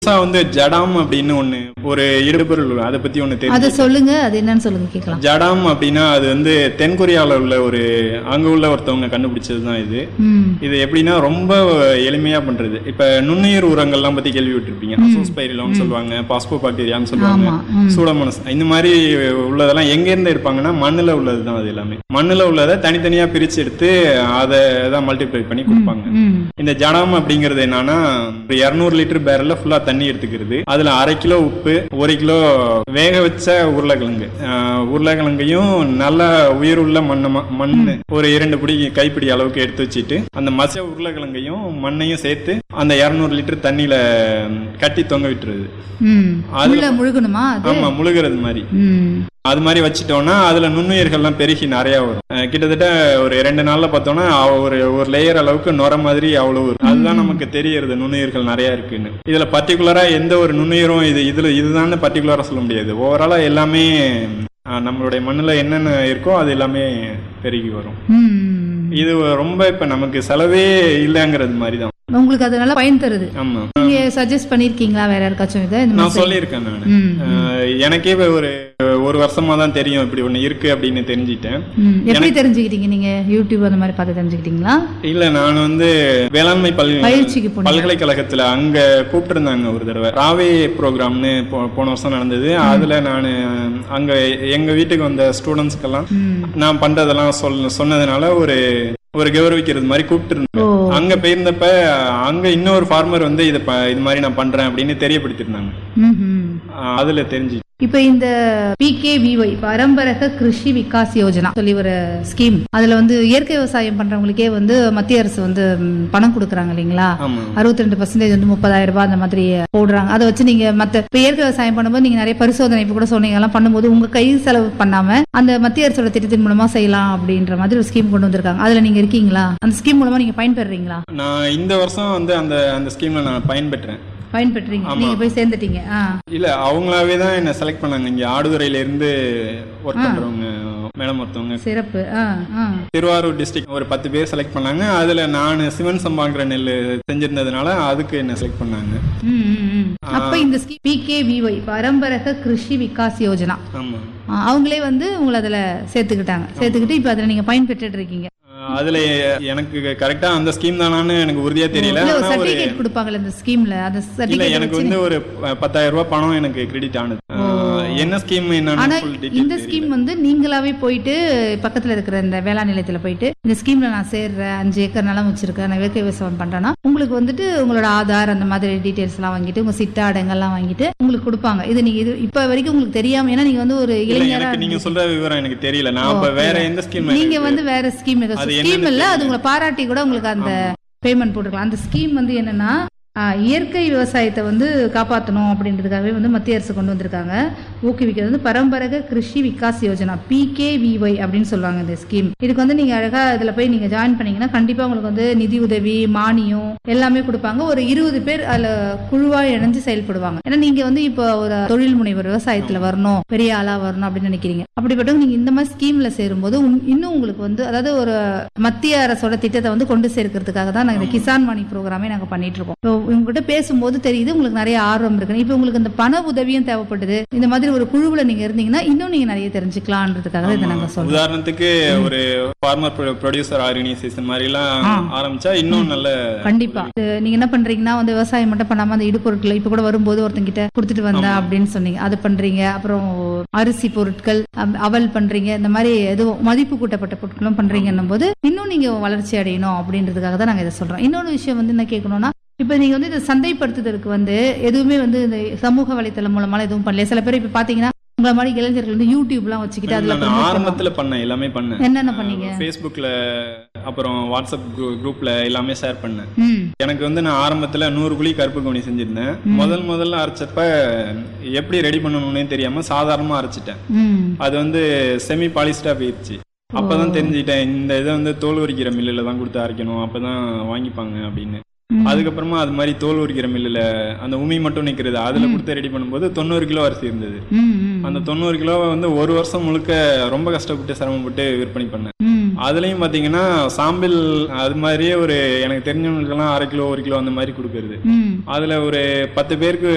புதுசா வந்து ஜடாம் அப்படின்னு ஒண்ணு ஒரு இடுபொருள் வரும். அதை பத்தி ஒண்ணு அதை தெரியும் சொல்லுங்க அது என்னன்னு சொல்லுங்க கேட்கலாம் ஜடாம் அப்படின்னா அது வந்து தென்கொரியால உள்ள ஒரு அங்க உள்ள ஒருத்தவங்க கண்டுபிடிச்சது தான் இது ம் இது எப்படின்னா ரொம்ப எளிமையா பண்றது இப்ப நுண்ணுயிர் உரங்கள்லாம் பத்தி கேள்விப்பட்டிருப்பீங்க அசோஸ்பைரிலோன்னு சொல்லுவாங்க பாஸ்போ பாக்டீரியான்னு சொல்லுவாங்க ஆமா ம் சூடோமோனஸ் இந்த மாதிரி உள்ளதெல்லாம் எங்க இருந்து இருப்பாங்கன்னா மண்ணுல உள்ளது தான் அது எல்லாமே மண்ணுல உள்ளதை தனித்தனியா பிரிச்சு எடுத்து அதை தான் மல்டிப்ளை பண்ணி கொடுப்பாங்க ம் இந்த ஜடாம் அப்படிங்கிறது என்னன்னா ஒரு இரநூறு லிட்டர் பேரல்ல ஃபுல்லா தண்ணி எடுத்துக்கிறது அதுல அரை கிலோ உப்பு ஒரு கிலோ வேக வச்ச உருளைக்கிழங்கு ஆஹ் உருளைக்கிழங்கையும் நல்ல உயிருள்ள மண்ணு மண் ஒரு இரண்டு பிடி கைப்பிடி அளவுக்கு எடுத்து வச்சுட்டு அந்த மச உருளைக்கிழங்கையும் மண்ணையும் சேர்த்து அந்த இரநூறு லிட்டர் தண்ணியில கட்டி தொங்க விட்டுருது ம் அதுல- உள்ள முழுகணுமா அது ஆமா முழுகிறது மாதிரி ம் அது மாதிரி வச்சுட்டோம்னா அதுல நுண்ணுயிர்கள்லாம் பெருகி நிறைய வரும் அஹ் கிட்டத்தட்ட ஒரு ரெண்டு நாள்ல பார்த்தோம்னா அவ- ஒரு ஒரு லேயர் அளவுக்கு நுர மாதிரி அவ்வளவு வரும். அதுதான் நமக்கு தெரியறது நுண்ணுயிர்கள் நிறைய இருக்குன்னு இதுல பர்டிகுலரா எந்த ஒரு நுண்ணுயிரும் இது இதுல இதுதான் பர்டிகுலரா சொல்ல முடியாது ஓவராலா எல்லாமே அஹ், நம்மளுடைய மண்ணுல என்னென்ன இருக்கோ அது எல்லாமே பெருகி வரும் ம் இது ரொம்ப இப்ப நமக்கு செலவே இல்லைங்கிறது மாதிரி தான் உங்களுக்கு அது நல்லா பயன் தருது ஆமா நீங்க சஜஸ்ட் பண்ணிருக்கீங்களா வேற யாருக்காச்சும் இதை இந்த நான் மாதிரி சொல்லியிருக்கேன் நான் ம் அஹ், எனக்கே இப்ப ஒரு ஒரு வருஷமா தான் தெரியும் இப்படி ஒண்ணு இருக்கு அப்படின்னு தெரிஞ்சிட்டேன் ம் எப்படி தெரிஞ்சுக்கிட்டீங்க நீங்க யூடியூப் அந்த மாதிரி பார்த்து தெரிஞ்சுக்கிட்டீங்களா இல்ல நான் வந்து வேளாண்மை பல்கலை பயிற்சிக்கு போனீங்க பல்கலைக்கழகத்துல அங்க கூப்பிட்டிருந்தாங்க ஒரு தடவை ராவே ப்ரோக்ராம்னு போ- போன வருஷம் நடந்தது அதுல நான் அங்க எங்க வீட்டுக்கு வந்த ஸ்டூடெண்ட்ஸ்க்கெல்லாம் ம் நான் பண்றதெல்லாம் சொல் சொன்னதுனால ஒரு ஒரு கௌரவிக்கிறது மாதிரி கூப்பிட்டு ஓ அங்க போயிருந்தப்ப அங்க இன்னொரு ஃபார்மர் வந்து இதை ப- இது மாதிரி நான் பண்றேன் அப்படின்னு தெரியப்படுத்திருந்தாங்க ம்ஹும். அஹ் அதுல தெரிஞ்சு இப்ப இந்த பிகேவிஒய் பரம்பரக கிருஷி விகாஸ் யோஜனா சொல்லி ஒரு ஸ்கீம் அதுல வந்து இயற்கை விவசாயம் பண்றவங்களுக்கே வந்து மத்திய அரசு வந்து ம், பணம் கொடுக்குறாங்க இல்லைங்களா ஆமா அறுபத்தி ரெண்டு பர்சன்டேஜ் வந்து முப்பதாயிரம் ரூபாய் அந்த மாதிரி போடுறாங்க அதை வச்சு நீங்க மத்த இப்ப இயற்கை விவசாயம் பண்ணும்போது நீங்க நிறைய பரிசோதனை இப்ப கூட சொன்னீங்க எல்லாம் பண்ணும்போது உங்க கை செலவு பண்ணாம அந்த மத்திய அரசோட திட்டத்தின் மூலமா செய்யலாம் அப்படின்ற மாதிரி ஒரு ஸ்கீம் கொண்டு வந்திருக்காங்க அதுல நீங்க இருக்கீங்களா அந்த ஸ்கீம் மூலமா நீங்க பயன்பெறீங்களா நான் இந்த வருஷம் வந்து அந்த அந்த ஸ்கீம்ல நான் பயன்பெற்றேன் பயன்பெற்றீங்க நீங்க போய் சேர்ந்துட்டீங்க ஆ இல்ல அவங்களாவே தான் என்ன செலக்ட் பண்ணாங்க இங்க ஆடுதுறையில இருந்து ஒர்க் பண்றவங்க மேடம் ஒருத்தவங்க சிறப்பு ஆ ஆ திருவாரூர் டிஸ்ட்ரிக்ட் ஒரு பத்து பேர் செலக்ட் பண்ணாங்க அதுல நான் சிவன் சம்பாங்கிற நெல் செஞ்சிருந்ததுனால அதுக்கு என்ன செலக்ட் பண்ணாங்க ம், ம், ம். அப்ப இந்த ஸ்கீம் பிகேவிஒய் பரம்பரக கிருஷி விகாஸ் யோஜனா ஆமா ஆ, அவங்களே வந்து உங்களை அதுல சேர்த்துக்கிட்டாங்க சேர்த்துக்கிட்டு இப்ப அதுல நீங்க பயன்பெற்றுட்டு இருக்கீங்க அஹ் அதுல எனக்கு கரெக்டா அந்த ஸ்கீம் தானான்னு எனக்கு உறுதியா தெரியல இல்ல ஒரு ஆனா ஒரு சர்டிபிகேட் கொடுப்பாங்கல்ல இந்த ஸ்கீம்ல அந்த இல்ல சர்டிபிகேட் எனக்கு வந்து ஒரு ப- பத்தாயிரம் ரூபாய் பணம் எனக்கு கிரெடிட் ஆனது அஹ் என்ன ஸ்கீம் ஆனா என்னன்னு full detail இந்த தெரியல. ஸ்கீம் வந்து நீங்களாவே போயிட்டு பக்கத்துல இருக்கிற இந்த வேளாண் நிலையத்துல போயிட்டு இந்த ஸ்கீம்ல நான் சேர்றேன் அஞ்சு ஏக்கர் நிலம் வச்சிருக்கேன் நான் இயற்கை விவசாயம் பண்றேன்னா உங்களுக்கு வந்துட்டு உங்களோட ஆதார் அந்த மாதிரி டீடைல்ஸ் எல்லாம் வாங்கிட்டு உங்க சிட்டா அடங்கெல்லாம் வாங்கிட்டு உங்களுக்கு கொடுப்பாங்க இது நீங்க இது இப்ப வரைக்கும் உங்களுக்கு தெரியாம ஏன்னா நீங்க வந்து ஒரு இல்ல இளைஞரா எனக்கு நீங்க சொல்ற விவரம் எனக்கு தெரியல நான் இப்ப வேற எந்த ஸ்கீம் நீங்க வந்து வேற ஸ்கீம் அது ஸ்கீம் என்னன்னு இல்ல அது தெரியல. உங்களை பாராட்டி கூட உங்களுக்கு அந்த பேமெண்ட் போட்டுக்கலாம் அந்த ஸ்கீம் வந்து என்னன்னா ஆ, இயற்கை விவசாயத்தை வந்து காப்பாற்றணும் அப்படின்றதுக்காகவே வந்து மத்திய அரசு கொண்டு வந்திருக்காங்க ஊக்குவிக்கிறது வந்து பரம்பரக கிருஷி விகாஸ் யோஜனா பிகேவிஒய் அப்படின்னு சொல்லுவாங்க இந்த ஸ்கீம் இதுக்கு வந்து நீங்க அழகா இதுல போய் நீங்க ஜாயின் பண்ணீங்கன்னா கண்டிப்பா உங்களுக்கு வந்து நிதி உதவி மானியம் எல்லாமே கொடுப்பாங்க ஒரு இருபது பேர் அதுல குழுவா இணைஞ்சு செயல்படுவாங்க ஏன்னா நீங்க வந்து இப்போ ஒரு தொழில் முனைவர் விவசாயத்துல வரணும் பெரிய ஆளா வரணும் அப்படின்னு நினைக்கிறீங்க அப்படிப்பட்டவங்க நீங்க இந்த மாதிரி ஸ்கீம்ல சேரும்போது உன்- இன்னும் உங்களுக்கு வந்து அதாவது ஒரு மத்திய அரசோட திட்டத்தை வந்து கொண்டு சேர்க்கறதுக்காக தான் நாங்க இந்த கிசான் மணி ப்ரோக்ராமே நாங்க பண்ணிட்டு இருக்கோம் இப்போ உங்ககிட்ட பேசும்போது தெரியுது உங்களுக்கு நிறைய ஆர்வம் இருக்கு இப்போ உங்களுக்கு இந்த பண உதவியும் தேவைப்படுது இந்த மாதிரி ஒரு குழுவுல நீங்க இருந்தீங்கன்னா இன்னும் நீங்க நிறைய தெரிஞ்சுக்கலான்றதுக்காக தான் இதை நாங்க சொல்றோம் உதாரணத்துக்கு ஒரு ஃபார்மர் ப்ரொடியூசர் ஆர்கனைசேஷன் மாதிரி எல்லாம் ஆரம்பிச்சா இன்னும் நல்ல கண்டிப்பா இது நீங்க என்ன பண்றீங்கன்னா வந்து விவசாயம் மட்டும் பண்ணாம அந்த இடுபொருட்கள் இப்ப கூட வரும்போது ஒருத்தங்கிட்ட கொடுத்துட்டு வந்தேன் அப்படின்னு சொன்னீங்க அது பண்றீங்க அப்புறம் அரிசி பொருட்கள் அம், அவல் பண்றீங்க இந்த மாதிரி எதுவும் மதிப்பு கூட்டப்பட்ட பொருட்களும் பண்றீங்கன்னும் போது இன்னும் நீங்க வளர்ச்சி அடையணும் அப்படின்றதுக்காக தான் நாங்க இதை சொல்றோம் இன்னொரு விஷயம் வந்து என்ன கேட்கணும்னா இப்ப நீங்க வந்து இதை சந்தைப்படுத்துதலுக்கு வந்து எதுவுமே வந்து இந்த சமூக வலைத்தளம் மூலமா எதுவும் பண்ணல சில பேர் இப்ப பாத்தீங்கன்னா உங்களை மாதிரி இளைஞர்கள் வந்து யூடியூப் எல்லாம் வச்சுக்கிட்டு அதுல நான் promote பண்ணுவாங்க. ஆரம்பத்துல பண்ணேன் எல்லாமே பண்ணேன் என்னென்ன பண்ணீங்க ஃபேஸ்புக்ல அப்புறம் வாட்ஸ்அப் குரூப்ல எல்லாமே ஷேர் பண்ணேன் ம் எனக்கு வந்து நான் ஆரம்பத்துல நூறு குழி கருப்பு கவுனி செஞ்சிருந்தேன் முதல் முதல்ல அரைச்சப்ப எப்படி ரெடி பண்ணணும்னே தெரியாம சாதாரணமா அரைச்சிட்டேன் ம் அது வந்து செமி பாலிஸ்டா போயிடுச்சு அப்பதான் தெரிஞ்சுக்கிட்டேன் இந்த இதை வந்து தோல் உரிக்கிற மில்லுல தான் கொடுத்து அரைக்கணும் அப்பதான் வாங்கிப்பாங்க அப்படின்னு ம். அதுக்கப்புறமா அது மாதிரி தோல் உரிக்கிற மில்லுல அந்த உமி மட்டும் நிக்கிறது அதுல கொடுத்து ரெடி பண்ணும்போது தொண்ணூறு கிலோ அரிசி இருந்தது ம் ம் அந்த தொண்ணூறு கிலோவை வந்து ஒரு வருஷம் முழுக்க ரொம்ப கஷ்டப்பட்டு சிரமப்பட்டு விற்பனை பண்ணேன் ம் அதுலயும் பாத்தீங்கன்னா சாம்பிள் அது மாதிரியே ஒரு எனக்கு தெரிஞ்சவங்களுக்கெல்லாம் அரை கிலோ ஒரு கிலோ அந்த மாதிரி கொடுக்கறது ம் அதுல ஒரு பத்து பேருக்கு